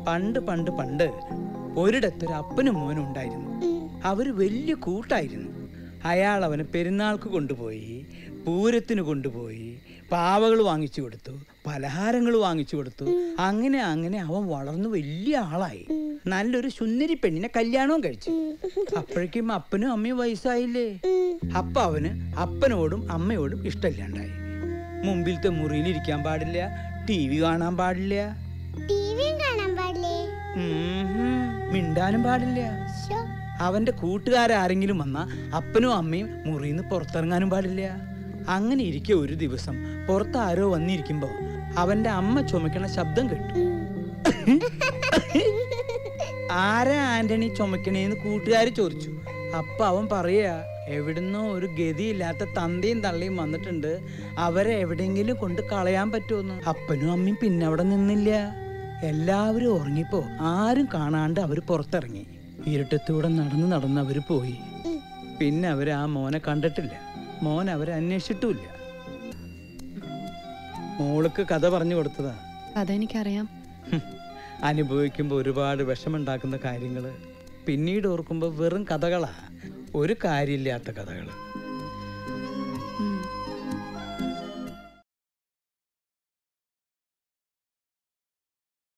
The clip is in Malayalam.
പണ്ട് പണ്ട് പണ്ട് ഒരിടത്തൊരു അപ്പനും മോനും ഉണ്ടായിരുന്നു അവര് വലിയ കൂട്ടായിരുന്നു അയാൾ അവനെ പെരുന്നാൾക്ക് കൊണ്ടുപോയി പൂരത്തിന് കൊണ്ടുപോയി പാവകൾ വാങ്ങിച്ചു കൊടുത്തു പലഹാരങ്ങൾ വാങ്ങിച്ചു കൊടുത്തു അങ്ങനെ അങ്ങനെ അവൻ വളർന്നു വലിയ ആളായി നല്ലൊരു സുന്ദരി പെണ്ണിനെ കല്യാണവും കഴിച്ചു അപ്പോഴേക്കും അപ്പനും അമ്മയും വയസ്സായില്ലേ അപ്പൊ അവന് അപ്പനോടും അമ്മയോടും ഇഷ്ടമില്ലാണ്ടായി മുമ്പിലത്തെ മുറിയിൽ ഇരിക്കാൻ പാടില്ല ടി വി കാണാൻ പാടില്ല ടിവിയും കാണാൻ പാടില്ലേ ഉം, മിണ്ടാനും പാടില്ല ശോ, അവന്റെ കൂട്ടുകാരാരെങ്കിലും വന്നാ അപ്പനും അമ്മയും മുറിയിൽ നിന്ന് പുറത്തിറങ്ങാനും പാടില്ല അങ്ങനെ ഇരിക്കെ ഒരു ദിവസം പുറത്ത് ആരോ വന്നിരിക്കുമ്പോ അവന്റെ അമ്മ ചുമക്കണ ശബ്ദം കേട്ടു ആരാ ആന്റണി ചുമക്കണേന്ന് കൂട്ടുകാർ ചോദിച്ചു അപ്പൊ അവൻ പറയാ എവിടുന്നോ ഒരു ഗതിയില്ലാത്ത തന്തയും തള്ളയും വന്നിട്ടുണ്ട് അവരെ എവിടെയെങ്കിലും കൊണ്ട് കളയാൻ പറ്റുമെന്ന് അപ്പനും അമ്മയും പിന്നെ അവിടെ നിന്നില്ല എല്ലാവരും ഉറങ്ങിപ്പോ ആരും കാണാണ്ട് അവര് പുറത്തിറങ്ങി ഇരുട്ടത്തൂടെ നടന്ന് നടന്ന് അവര് പോയി പിന്നെ അവര് ആ മോനെ കണ്ടിട്ടില്ല മോൻ അവരെ അന്വേഷിച്ചിട്ടുമില്ല മോൾക്ക് കഥ പറഞ്ഞു കൊടുത്തതാ അതെനിക്കറിയാം ഹും. അനുഭവിക്കുമ്പോൾ ഒരുപാട് വിഷമുണ്ടാക്കുന്ന കാര്യങ്ങൾ പിന്നീട് ഓർക്കുമ്പോൾ വെറും കഥകളാ ഒരു കാര്യമില്ലാത്ത കഥകൾ